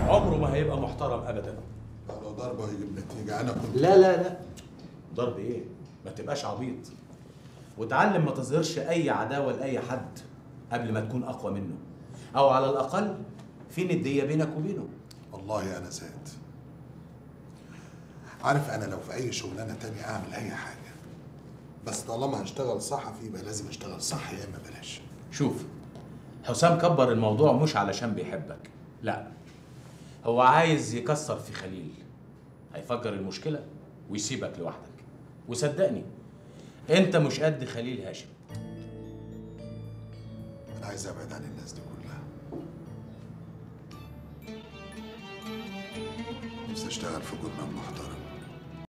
عمره ما هيبقى محترم ابدا لو ضربه هيجيب نتيجه انا كنت لا لا لا ضرب ايه ما تبقاش عبيط وتعلم ما تظهرش اي عداوه لاي حد قبل ما تكون اقوى منه او على الاقل في نديه بينك وبينه والله انا زاد عارف انا لو في اي شغلانه تانية اعمل اي حاجه بس طالما هشتغل صحفي يبقى لازم اشتغل صح يا اما بلاش شوف حسام كبر الموضوع مش علشان بيحبك لا هو عايز يكسر في خليل هيفجر المشكلة ويسيبك لوحدك وصدقني انت مش قد خليل هاشم انا عايز ابعد عن الناس دي كلها نفسي اشتغل في جورنال محترم